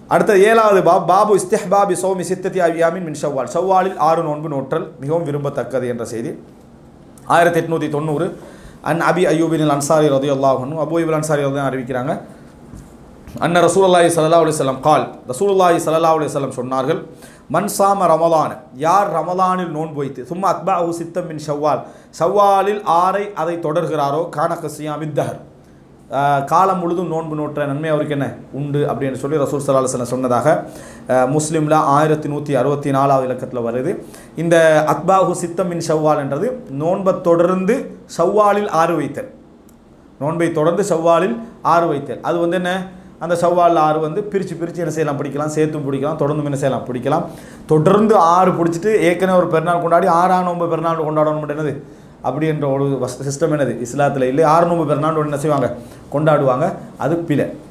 அடுத்த ஏழாவது பாப் பாபு இஸ்திஹ்பாபி சௌமி சித்தத்தி அவியாமின் மின் ஷவ்வால் ஷவ்வாலில் ஆறு நோன்பு நோற்றல் மிகவும் விரும்பத்தக்கது என்ற செய்தி ஆயிரத்தி எட்நூற்றி தொண்ணூறு அன் அபி அய்யூபின் அன்சாரி ரதி அல்லாஹனும் அபு அய்யூபின் அன்சாரி ரதி அறிவிக்கிறாங்க அன்ன ரசூலுல்லாஹி ஸல்லல்லாஹு அலைஹி வஸல்லம் கால் ரசூலுல்லாஹி ஸல்லல்லாஹு அலைஹி வஸல்லம் சொன்னார்கள் மன் சாம ரமலான் யார் ரமலானில் நோன்பு வைத்து சும்மா அத்பாஹு சித்தம் மின் ஷவ்வால் ஷவ்வாலில் ஆரை அதை தொடர்கிறாரோ கானக சியாமித்தஹர் காலம் முழுதும் நோன்பு நோற்ற நன்மை அவருக்கு என்ன உண்டு அப்படின்னு சொல்லி ரசூல் சல்லா அலுவலம் சொன்னதாக அஹ், முஸ்லிம்ல ஆயிரத்தி நூற்றி அறுபத்தி நாலாவது இலக்கத்தில் வருது இந்த அத்பாஹு சித்தம் மின் ஷவ்வால் என்றது நோன்பை தொடர்ந்து ஷவ்வாலில் ஆறு வைத்தல் நோன்பை தொடர்ந்து செவ்வாலில் ஆறு வைத்தல் அது வந்து என்ன அந்த செவ்வாலில் ஆறு வந்து பிரித்து பிரித்து என்ன செய்யலாம் பிடிக்கலாம் சேர்த்தும் பிடிக்கலாம் தொடர்ந்து என்ன செய்யலாம் பிடிக்கலாம் தொடர்ந்து ஆறு பிடிச்சிட்டு ஏற்கனவே ஒரு பெருநாள் கொண்டாடி ஆறாம் நோன்பு பெருநாள் கொண்டாடணும் என்னது அப்படின்ற ஒரு சிஸ்டம் என்னது இஸ்லாத்தில் இல்லை ஆறு நோன்பு பெருநாள் என்ன செய்வாங்க கொண்டாடுவாங்க அது பிழை